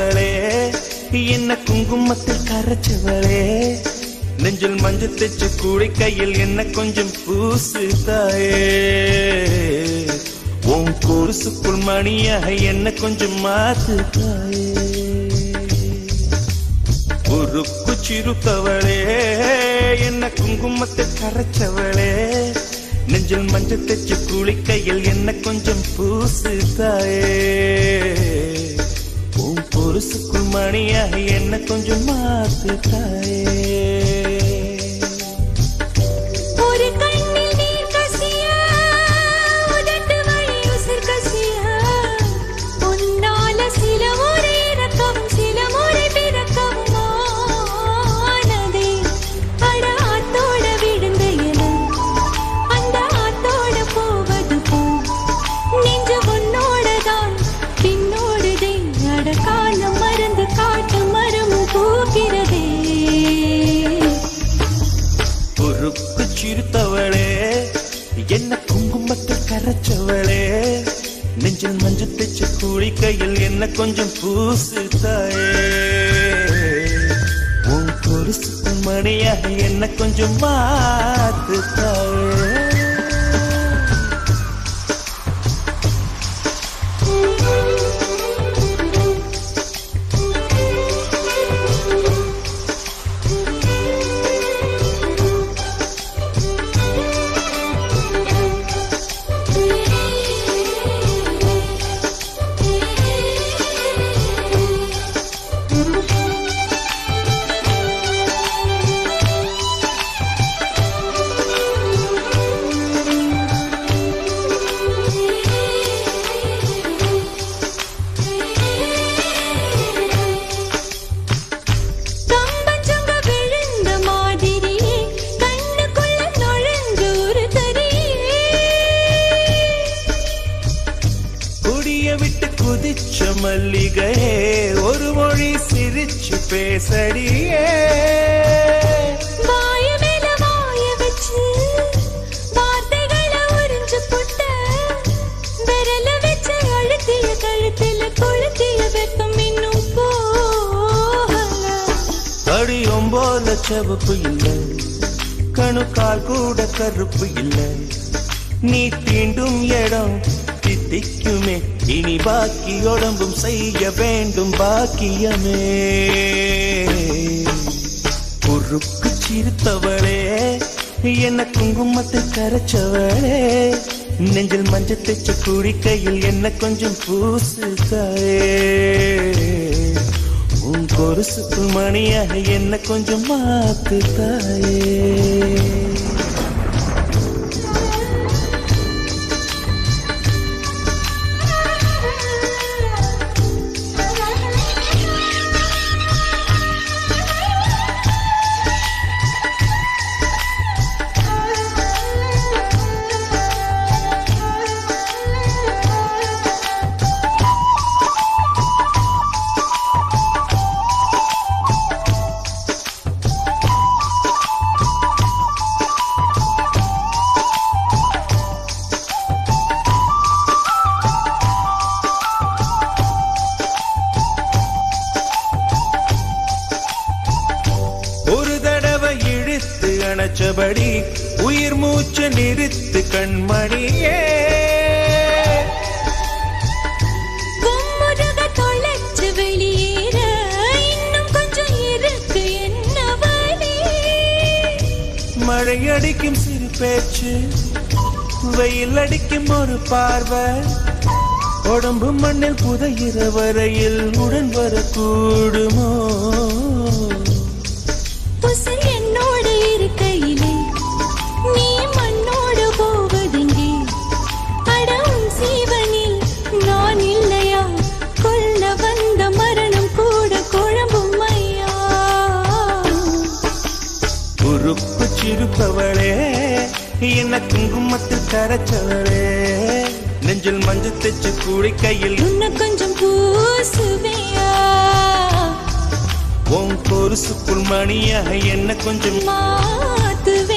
சிரித்தவளே என்ன குங்குமத்தில் கரைச்சவளே நெஞ்சில் மஞ்சள் தைச்ச கூடை கையில் என்ன கொஞ்சம் பூசு தாயே உன் கொலுசுக்குள் மணியாக என்ன கொஞ்சம் மாத்து தாயே உருக்கு சிறுத்தவளே என்ன குங்குமத்தை கரைச்சவளே நெஞ்சில் மஞ்சள் தைச்ச குளிக்கையில் என்ன கொஞ்சம் பூசு தாயே உன் பொருசுக்குள் மணியாக என்ன கொஞ்சம் மாத்து தாயே ஒரு கண்ணில் நீர் கசிய உதட்டு வழி உசிர் கசிய உன்னால சில முறை இறக்கம் சில முறை பிறக்கவும் ஆனதே அட ஆத்தோட விழுந்த என அந்த ஆத்தோட போவது போல் நெஞ்சு உன்னோடதான் பின்னோடுதே அட காலம் மறந்து காட்டு மரமும் பூக்கிறதே பொறுப்பு சிறுத்தவளே என்ன குங்குமத்தை கரைச்சவளே நெஞ்சில் மஞ்சள் தைச்ச குளிக்கையில் என்ன கொஞ்சம் பூசு தாயே உன் பொருசுக்கு மணியாக என்ன கொஞ்சம் மாத்து தாயே கம்பஞ்சங்க விழுந்த மாதிரியே கண்ணுக்குள்ள நுழைஞ்சு ஒரு தரியே குடிய விட்டு குதிச்ச மல்லிகையே ஒரு மொழி சிரிச்சு பேசடியே வாய மேல வாய வச்சு வார்த்தைகளை உறிஞ்சு போட்ட விரல வச்சு அழுத்திய கழுத்துல கொளுத்திய வெப்பம் இன்னும் போகல அடியும் போல செவப்பு இல்லை கணுக்கால் கூட கருப்பு இல்லை நீ தீண்டும் இடம் தித்திக்குமே இனி பாக்கி உடம்பும் செய்ய வேண்டும் பாக்கியமே குறுக்கு சிரித்தவளே என்ன குங்குமத்தை கரைச்சவளே நெஞ்சில் மஞ்சள் தைச்ச குடிக்கையில் என்ன கொஞ்சம் பூசு தாயே உன் கொலுசுக்கு மணியாக என்ன கொஞ்சம் மாத்து தாயே ஒரு தடவை இழுத்து அணைச்சபடி உயிர் மூச்சு நிறுத்து கண்மணியே கும்முருக தொலைச்சு வெளியேற இன்னும் கொஞ்சம் இருக்கு என்ன வழி மழை அடிக்கும் சிறு பேச்சு வெயில் அடிக்கும் ஒரு பார்வை உடம்பு மண்ணில் புதையிற வரையில் உடன் வரக்கூடுமோ உசிர் என்னோட இருக்கையிலே நீ மண்ணோடு போவதெங்கே அடவும் சீவனில் நான் இல்லையா கொல்ல வந்த மரணம் கூட குழம்பும் ஐயா உறுப்பு சிறுப்பவளே என்ன குங்குமத்தில் கரைச்சவளே நெஞ்சில் மஞ்சள் தைச்சு கூடி கையில் உன்னை கொஞ்சம் பூசுவையா உன் பொருசுக்குள் மணியாக என்ன கொஞ்சம் மாத்துவே